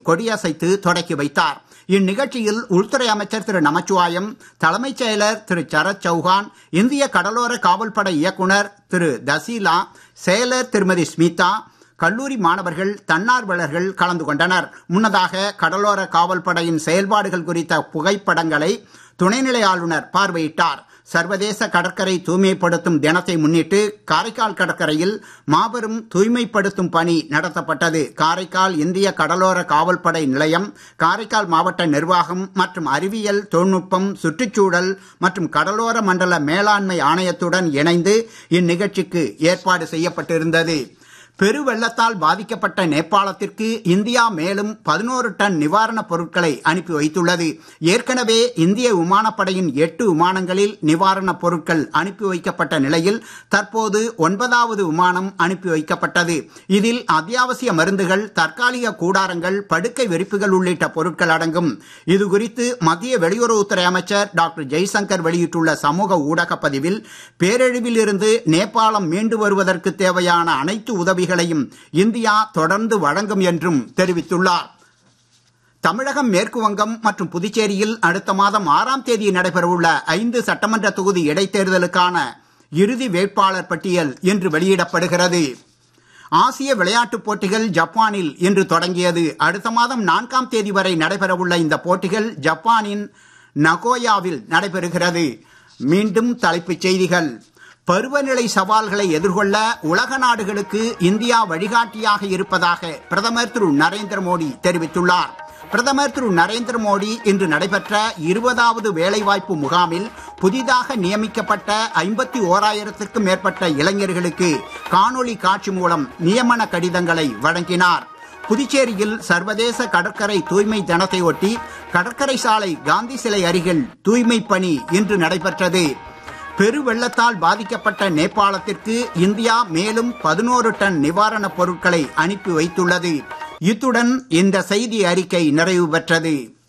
கொடியசைத்து தொடக்கி வைத்தார் இந்நிகழ்ச்சியில் உள்துறை அமைச்சர் திரு நமச்சிவாயம் தலைமைச் செயலர் திரு சரத் சௌஹான் இந்திய கடலோர காவல்படை இயக்குனர் திரு தசீலா செயலர் திருமதி ஸ்மிதா கல்லூரி மாணவர்கள் தன்னார்வலர்கள் கலந்து கொண்டனர் முன்னதாக கடலோர காவல்படையின் செயல்பாடுகள் குறித்த புகைப்படங்களை துணைநிலை ஆளுநர் பார்வையிட்டார் சர்வதேச கடற்கரை தூய்மைப்படுத்தும் தினத்தை முன்னிட்டு காரைக்கால் கடற்கரையில் மாபெரும் தூய்மைப்படுத்தும் பணி நடத்தப்பட்டது காரைக்கால் இந்திய கடலோர காவல்படை நிலையம் காரைக்கால் மாவட்ட நிர்வாகம் மற்றும் அறிவியல் தொழில்நுட்பம் சுற்றுச்சூழல் மற்றும் கடலோர மண்டல மேலாண்மை ஆணையத்துடன் இணைந்து இந்நிகழ்ச்சிக்கு ஏற்பாடு செய்யப்பட்டிருந்தது பெருவெள்ளத்தால் பாதிக்கப்பட்ட நேபாளத்திற்கு இந்தியா மேலும் பதினோரு டன் நிவாரணப் பொருட்களை அனுப்பி வைத்துள்ளது ஏற்கனவே இந்திய விமானப்படையின் எட்டு விமானங்களில் நிவாரணப் பொருட்கள் அனுப்பி வைக்கப்பட்ட நிலையில் தற்போது ஒன்பதாவது விமானம் அனுப்பி வைக்கப்பட்டது இதில் அத்தியாவசிய மருந்துகள் தற்காலிக கூடாரங்கள் படுக்கை விரிப்புகள் உள்ளிட்ட பொருட்கள் அடங்கும் இது குறித்து மத்திய வெளியுறவுத்துறை அமைச்சர் டாக்டர் ஜெய்சங்கர் வெளியிட்டுள்ள சமூக ஊடக பதிவில் பேரழிவில் இருந்து நேபாளம் மீண்டு வருவதற்கு தேவையான அனைத்து உதவிகள் உதவிகளையும் இந்தியா தொடர்ந்து வழங்கும் என்றும் தெரிவித்துள்ளார் தமிழகம் மேற்கு வங்கம் மற்றும் புதுச்சேரியில் அடுத்த மாதம் ஆறாம் தேதி நடைபெறவுள்ள ஐந்து சட்டமன்ற தொகுதி இடைத்தேர்தலுக்கான இறுதி வேட்பாளர் பட்டியல் இன்று வெளியிடப்படுகிறது ஆசிய விளையாட்டுப் போட்டிகள் ஜப்பானில் இன்று தொடங்கியது அடுத்த மாதம் நான்காம் தேதி வரை நடைபெறவுள்ள இந்த போட்டிகள் ஜப்பானின் நகோயாவில் நடைபெறுகிறது மீண்டும் தலைப்புச் செய்திகள் பருவநிலை சவால்களை எதிர்கொள்ள உலக நாடுகளுக்கு இந்தியா வழிகாட்டியாக இருப்பதாக பிரதமர் திரு நரேந்திர மோடி தெரிவித்துள்ளார் பிரதமர் திரு நரேந்திர மோடி இன்று நடைபெற்ற இருபதாவது வேலைவாய்ப்பு முகாமில் புதிதாக நியமிக்கப்பட்ட ஐம்பத்தி ஓராயிரத்திற்கும் மேற்பட்ட இளைஞர்களுக்கு காணொளி காட்சி மூலம் நியமன கடிதங்களை வழங்கினார் புதுச்சேரியில் சர்வதேச கடற்கரை தூய்மை தினத்தை ஒட்டி கடற்கரை சாலை காந்தி சிலை அருகில் தூய்மை பணி இன்று நடைபெற்றது பெருவெள்ளத்தால் பாதிக்கப்பட்ட நேபாளத்திற்கு இந்தியா மேலும் பதினோரு டன் நிவாரணப் பொருட்களை அனுப்பி வைத்துள்ளது இத்துடன் இந்த செய்தி அறிக்கை நிறைவு பெற்றது